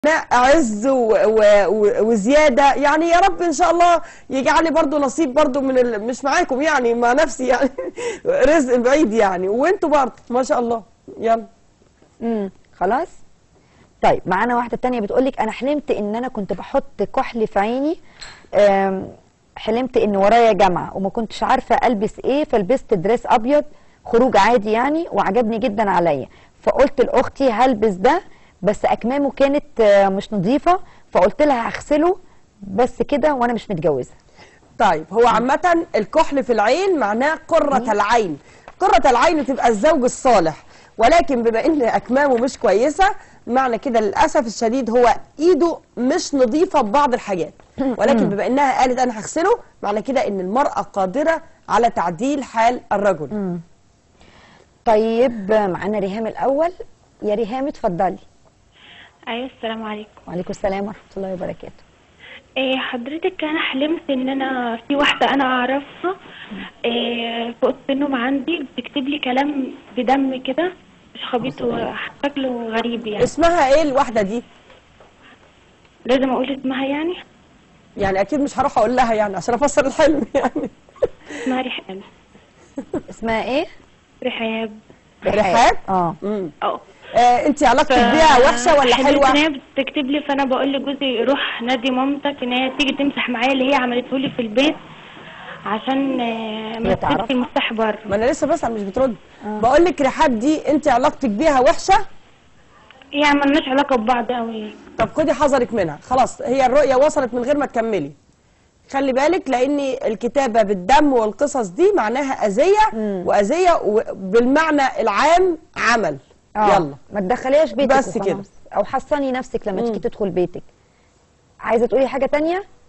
عز و... و... و... وزياده يعني يا رب ان شاء الله يجعل لي برضو نصيب برضو من ال... مش معاكم يعني مع نفسي يعني رزق بعيد يعني وانتوا برضو ما شاء الله يلا امم خلاص طيب معانا واحده تانية بتقولك انا حلمت ان انا كنت بحط كحل في عيني آم، حلمت ان ورايا جامعه وما كنتش عارفه البس ايه فلبست دريس ابيض خروج عادي يعني وعجبني جدا عليا فقلت لاختي هلبس ده بس اكمامه كانت آه، مش نظيفه فقلت لها هغسله بس كده وانا مش متجوزه طيب هو عامة الكحل في العين معناه قرة العين قرة العين تبقى الزوج الصالح ولكن بما ان اكمامه مش كويسة معنى كده للأسف الشديد هو ايده مش نظيفة ببعض الحاجات ولكن بما انها قالت انا هغسله معنى كده ان المرأة قادرة على تعديل حال الرجل طيب آه، معانا ريهام الاول يا ريهام اتفضلي ايوه السلام عليكم وعليكم السلام ورحمه الله وبركاته إيه حضرتك انا حلمت ان انا في واحده انا اعرفها إيه في اوضه النوم عندي بتكتب لي كلام بدم كده مش خبيط وشكله غريب يعني اسمها ايه الواحدة دي لازم اقول اسمها يعني يعني اكيد مش هروح اقول لها يعني عشان افسر الحلم يعني اسمها رحاب اسمها ايه رحاب رحاب اه امم اه آه انت علاقتك بيها وحشة ولا حلمت حلوة ان هي بتكتب لي فانا بقول لجوزي روح نادي مامتك ان هي تيجي تمسح معايا اللي هي عملته لي في البيت عشان آه، ما هي تعرف؟ تسيبش المفتاح بره ما انا لسه بسأل مش بترد بقول لك رحاب دي انت علاقتك بيها وحشه يعني ملناش علاقه ببعض قوي طب خدي حذرك منها خلاص هي الرؤيه وصلت من غير ما تكملي خلي بالك لان الكتابه بالدم والقصص دي معناها اذيه واذيه بالمعنى العام عمل آه. يلا ما تدخليهاش بيتك بس وخلاص. كده. او حصني نفسك لما مم. تيجي تدخل بيتك عايزه تقولي حاجه تانية